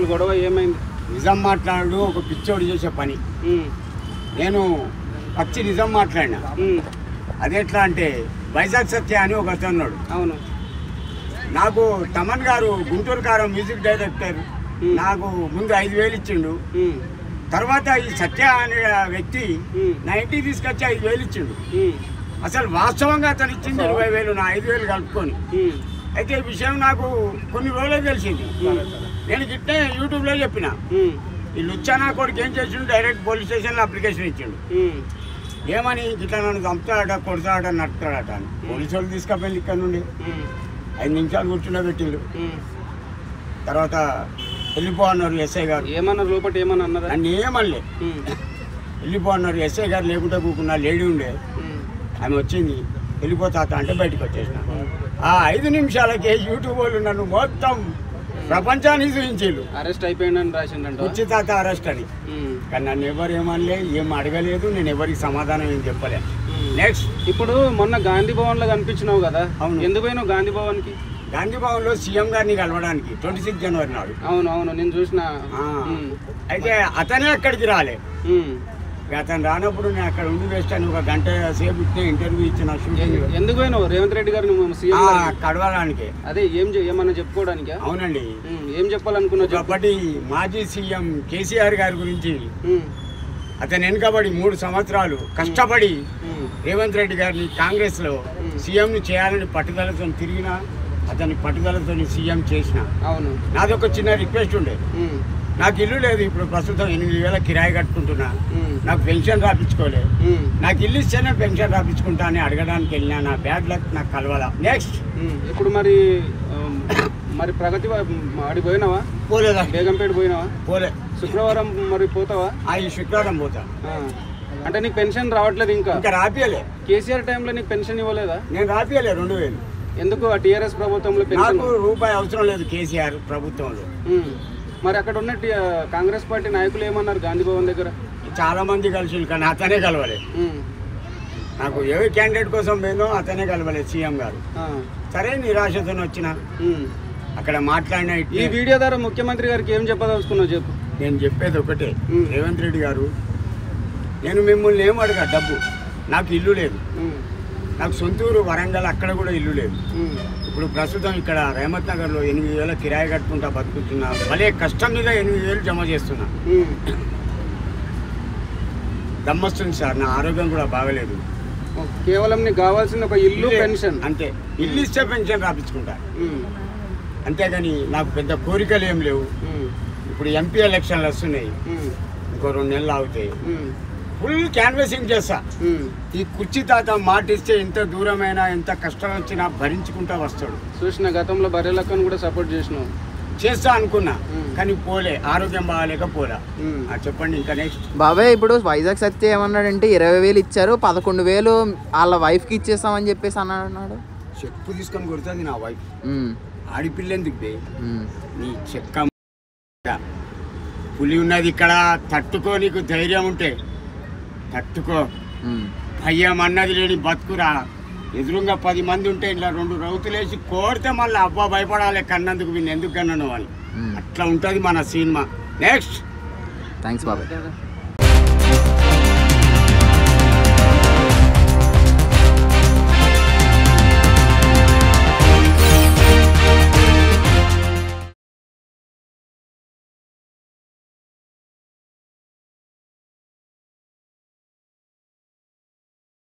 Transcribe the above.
అసలు గొడవ ఏమైంది నిజం మాట్లాడు ఒక పిచ్చోడు చేసే పని ఉమ్, నేను పచ్చి నిజం మాట్లాడినా ఉమ్, అది ఎట్లా అంటే వైజాగ్ సత్య అని ఒక అతను ఉన్నాడు అవును నాకు తమన్ గారు గుంటూరు కారం మ్యూజిక్ డైరెక్టర్ Hmm. నాకు ముందు ఐదు వేలు ఇచ్చిండు ఉమ్, తర్వాత ఈ సత్య అనే వ్యక్తి ఉమ్, నా ఇంటికి తీసుకొచ్చి ఐదు వేలు ఇచ్చిండు ఉమ్, అసలు వాస్తవంగా అతను ఇచ్చింది ఇరవై వేలు నా ఐదు వేలు కలుపుకొని ఉమ్, అయితే ఈ విషయం నాకు కొన్ని రోజులే తెలిసింది నేను గిట్టే యూట్యూబ్లో చెప్పిన ఉమ్, ఈ లుచ్చానా కొడుకు ఏం చేసిండు డైరెక్ట్ పోలీస్ స్టేషన్లో అప్లికేషన్ ఇచ్చిండు ఉమ్, ఏమని ఇట్లా నన్ను చంపుతాడట కొడతాడట నడుతాడట అని పోలీసు వాళ్ళు తీసుకుపోయింది ఇక్కడ నుండి ఉమ్, ఐదు నిమిషాలు కూర్చుండబెట్టిండు ఉమ్. తర్వాత వెళ్ళిపో అన్నారు ఎస్ఐ గారు ఏమన్నారు లోపల ఏమన్నా అన్నారా నన్ను ఏమనలే ఉమ్, వెళ్ళిపో అన్నారు ఎస్ఐ గారు లేకుంటే కూకున్నా లేడీ ఉండే ఉమ్, ఆమె వచ్చింది వెళ్ళిపోతా అంటే బయటకు వచ్చేసిన ఆ ఐదు నిమిషాలకే యూట్యూబ్ వాళ్ళు నన్ను మొత్తం ప్రపంచాన్ని చూపించారు అరెస్ట్ అయిపోయిందని రాసిండంట కుర్చీ తాత అరెస్ట్ అని ఉమ్, కానీ నన్ను ఎవరు ఏమనలే ఏం అడగలేదు నేను ఎవరికి సమాధానం ఏం చెప్పలే ఉమ్. నెక్స్ట్ ఇప్పుడు మొన్న గాంధీ భవన్ లో కనిపించినావు కదా అవును. ఎందుకు పోయినావు గాంధీ భవన్ కి గాంధీ భవన్లో సీఎం గారిని కలవడానికి ట్వంటీ సిక్స్ జనవరి నాడు అవును అవును నేను చూసిన ఆ, ఉమ్, అయితే అతనే అక్కడికి రాలే ఉమ్. ఇక అతను రానప్పుడు నేను అక్కడ ఉండి వేస్ట్ అని ఒక గంట సేపు ఇట్టే ఇంటర్వ్యూ ఇచ్చిన షూటింగ్ ఎ- ఎందుకు పోయినావు రేవంత్ రెడ్డి గారిని సీఎం ఆ, గారిని? కడవడానికి అదే ఏం చె- ఏమన్నా చెప్పుకోవడానికా అవునండి ఉమ్, ఏం చెప్పాలనుకున్నావు చెప్పు ఒకప్పటి మాజీ సీఎం కేసీఆర్ గారి గురించి ఉమ్, అతను వెనుకబడి మూడు సంవత్సరాలు కష్టపడి ఉమ్, రేవంత్ రెడ్డి గారిని కాంగ్రెస్ లో సీఎంని చేయాలని పట్టుదలతో తిరిగిన అతని పట్టుదలతో సీఎం చేసిన అవును నాదొక చిన్న రిక్వెస్ట్ ఉండే ఉమ్, నాకు ఇల్లు లేదు ఇప్పుడు ప్రస్తుతం ఎనిమిది వేల కిరాయి కట్టుకుంటున్నా ఉమ్, నాకు పెన్షన్ రాపించుకోలే ఉమ్, నాకు ఇల్లు ఇస్తేనే పెన్షన్ రాపించుకుంటా అని అడగడానికి వెళ్ళినా నా బ్యాడ్ లక్ నాకు కలవాల నెక్స్ట్ ఉమ్. ఇప్పుడు మరి ఉమ్, మరి ప్రగతి వా- ఆడికి పోయినావా పోలేదా బేగంపేట పోయినావా పోలే శుక్రవారం మరి పోతావా ఆ ఈ శుక్రవారం పోతా ఆ. అంటే నీకు పెన్షన్ రావట్లేదు ఇంకా ఇంకా రాపియలే కేసీఆర్ టైంలో నీకు పెన్షన్ ఇవ్వలేదా నేను రాపియలే రెండు వేలు ఎందుకు ఆ టీఆర్ఎస్ ప్రభుత్వంలో పెన్షన్ నాకు రూపాయి అవసరం లేదు కేసీఆర్ ప్రభుత్వంలో ఉమ్. మరి అక్కడ ఉన్న టీ- కాంగ్రెస్ పార్టీ నాయకులు ఏమన్నారు గాంధీ భవన్ దగ్గర చాలా మంది కలిసి కానీ అతనే కలవలే ఉమ్. నాకు ఏ క్యాండిడేట్ కోసం పోయిందో అతనే కలవలేదు సీఎం గారు ఆ. సరే నిరాశతో వచ్చిన ఉమ్. అక్కడ మాట్లాడిన ఈ ఇట్లే వీడియో ద్వారా ముఖ్యమంత్రి గారికి ఏం చెప్పదలుచుకున్నావు చెప్పు నేను చెప్పేది ఒకటే ఉమ్. రేవంత్ రెడ్డి గారు నేను మిమ్మల్ని ఏం అడగా డబ్బు నాకు ఇల్లు లేదు ఉమ్. నాకు సొంతూరు వరంగల్ అక్కడ కూడా ఇల్లు లేదు ఉమ్. ఇప్పుడు ప్రస్తుతం ఇక్కడ రేమత్ నగర్లో ఎనిమిది వేల కిరాయి కట్టుకుంటా బతుకుతున్నా భలే కష్టం మీద ఎనిమిది వేలు జమ చేస్తున్నా ఉమ్. దమ్మొస్తుంది సార్ నా ఆరోగ్యం కూడా బాగలేదు కేవలం నీకు కావాల్సిన ఒక ఇల్లు ఇల్లే. పెన్షన్ అంతే ఇల్లు ఇస్తే పెన్షన్ రాపించుకుంటా ఉమ్. అంతేగాని నాకు పెద్ద కోరికలు ఏం లేవు ఉమ్. ఇప్పుడు ఎంపీ ఎలక్షన్లు వస్తున్నాయి ఉమ్. ఇంకో రెండు నెలలు అవుతాయి ఉమ్. ఫుల్ క్యాన్వసింగ్ చేస్తా ఉమ్. ఈ కుర్చీ తాత మాట ఇస్తే ఎంత దూరమైనా ఎంత కష్టం వచ్చినా భరించుకుంటా వస్తాడు చూసిన గతంలో బర్రెలక్కను కూడా సపోర్ట్ చేసినావు చేస్తా అనుకున్నా ఉమ్. కానీ పోలే ఆరోగ్యం బాగాలేక పోలా ఉమ్. ఆ, చెప్పండి ఇంకా నెక్స్ట్ బాబాయ్ ఇప్పుడు వైజాగ్ సత్య ఏమన్నాడంటే ఇరవై వేలు ఇచ్చారు పదకొండు వేలు వాళ్ళ వైఫ్కి ఇచ్చేస్తామని చెప్పేసి అన్నాడు అన్నాడు చెప్పు తీసుకొని కొడుతుంది నా వైఫ్ ఉమ్, ఆడిపిల్ల ఎందుకు బే ఉమ్, నీ చెక్క పులి ఉన్నది ఇక్కడ తట్టుకో నీకు ధైర్యం ఉంటే తట్టుకో ఉమ్. భయం అన్నది లేని బతుకురా ఎదురుగా పది మంది ఉంటే ఇలా రెండు రౌతులేసి కోరితే మళ్ళీ అబ్బా భయపడాలి కన్నందుకు వీళ్ళు ఎందుకు కన్నాను వాళ్ళు ఉమ్. అట్లా ఉంటుంది మన సినిమా నెక్స్ట్ థ్యాంక్స్ బాబాయ్